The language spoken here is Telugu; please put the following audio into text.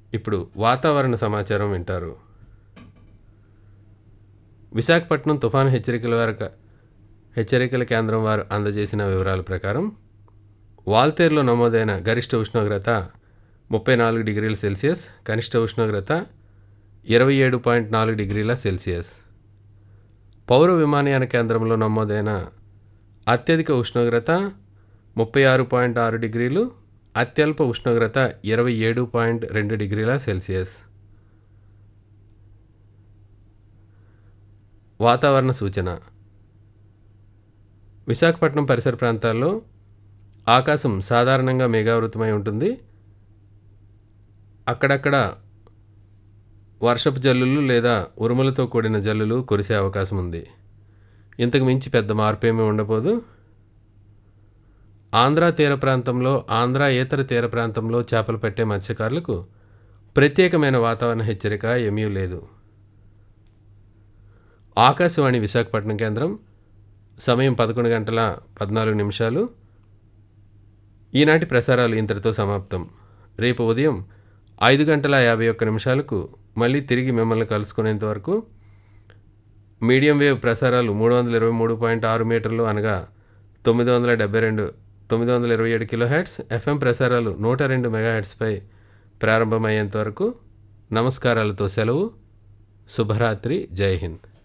ఇప్పుడు వాతావరణ సమాచారం వింటారు విశాఖపట్నం తుఫాను హెచ్చరికల వరకు హెచ్చరికల కేంద్రం వారు అందజేసిన వివరాల ప్రకారం వాల్తేరులో నమోదైన గరిష్ట ఉష్ణోగ్రత ముప్పై నాలుగు డిగ్రీల సెల్సియస్ కనిష్ట ఉష్ణోగ్రత ఇరవై ఏడు పాయింట్ నాలుగు డిగ్రీల సెల్సియస్ పౌర విమానయాన కేంద్రంలో నమోదైన అత్యధిక ఉష్ణోగ్రత ముప్పై ఆరు పాయింట్ ఆరు డిగ్రీలు అత్యల్ప ఉష్ణోగ్రత ఇరవై ఏడు పాయింట్ రెండు డిగ్రీల సెల్సియస్ వాతావరణ సూచన విశాఖపట్నం పరిసర ప్రాంతాల్లో ఆకాశం సాధారణంగా మేఘావృతమై ఉంటుంది అక్కడక్కడ వర్షపు జల్లులు లేదా ఉరుములతో కూడిన జల్లులు కురిసే అవకాశం ఉంది ఇంతకు మించి పెద్ద మార్పు ఏమీ ఉండబోదు ఆంధ్ర తీర ప్రాంతంలో ఆంధ్ర ఏతర తీర ప్రాంతంలో చేపలు పట్టే మత్స్యకారులకు ప్రత్యేకమైన వాతావరణ హెచ్చరిక ఏమీ లేదు ఆకాశవాణి విశాఖపట్నం కేంద్రం సమయం పదకొండు గంటల పద్నాలుగు నిమిషాలు ఈనాటి ప్రసారాలు ఇంతటితో సమాప్తం రేపు ఉదయం ఐదు గంటల యాభై ఒక్క నిమిషాలకు మళ్ళీ తిరిగి మిమ్మల్ని కలుసుకునేంత వరకు మీడియం వేవ్ ప్రసారాలు మూడు వందల ఇరవై మూడు పాయింట్ ఆరు మీటర్లు అనగా తొమ్మిది వందల డెబ్బై రెండు తొమ్మిది వందల ఇరవై ఏడు కిలో హెడ్స్ ఎఫ్ఎం ప్రసారాలు నూట రెండు మెగా హెడ్స్పై ప్రారంభమయ్యేంత వరకు నమస్కారాలతో సెలవు శుభరాత్రి జై హింద్